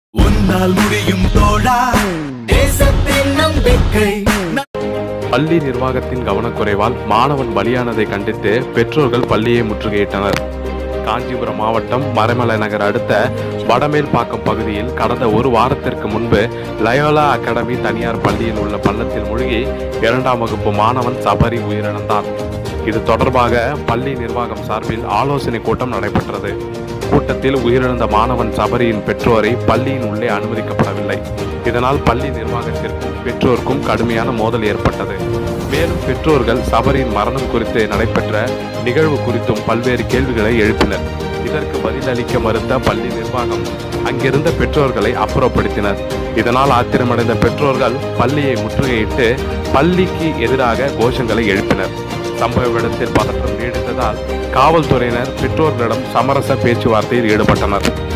உன்னால் முடியும் தோழா தேசத்தின் நம்பிக்கை பள்ளி நிர்வாகத்தின் கவனக்குறைவால் மாணவன் பலியானதை கண்டித்து பெற்றோர்கள் பள்ளியை முற்றுகையிட்டனர் காஞ்சிபுரம் மாவட்டம் மறைமலை நகர் அடுத்த வடமேல்பாக்கம் பகுதியில் கடந்த ஒரு வாரத்திற்கு முன்பு லயோலா அகாடமி தனியார் பள்ளியில் உள்ள பள்ளத்தில் மூழ்கி இரண்டாம் வகுப்பு மாணவன் சபரி உயிரிழந்தார் இது தொடர்பாக பள்ளி நிர்வாகம் சார்பில் ஆலோசனை கூட்டம் நடைபெற்றது கூட்டத்தில் உயிரிழந்த மாணவன் சபரியின் பெற்றோரை பள்ளியின் உள்ளே அனுமதிக்கப்படவில்லை இதனால் பள்ளி நிர்வாகத்திற்கும் பெற்றோருக்கும் கடுமையான மோதல் ஏற்பட்டது மேலும் பெற்றோர்கள் சபரியின் மரணம் குறித்து நடைபெற்ற நிகழ்வு குறித்தும் பல்வேறு கேள்விகளை எழுப்பினர் இதற்கு பதிலளிக்க மறுத்த பள்ளி நிர்வாகம் அங்கிருந்த பெற்றோர்களை அப்புறப்படுத்தினர் இதனால் ஆத்திரமடைந்த பெற்றோர்கள் பள்ளியை முற்றுகையிட்டு பள்ளிக்கு எதிராக கோஷங்களை எழுப்பினர் சம்பவ இடத்தில் பதற்றம் நீடித்ததால் காவல்துறையினர் பெற்றோர்களிடம் சமரச பேச்சுவார்த்தையில் ஈடுபட்டனர்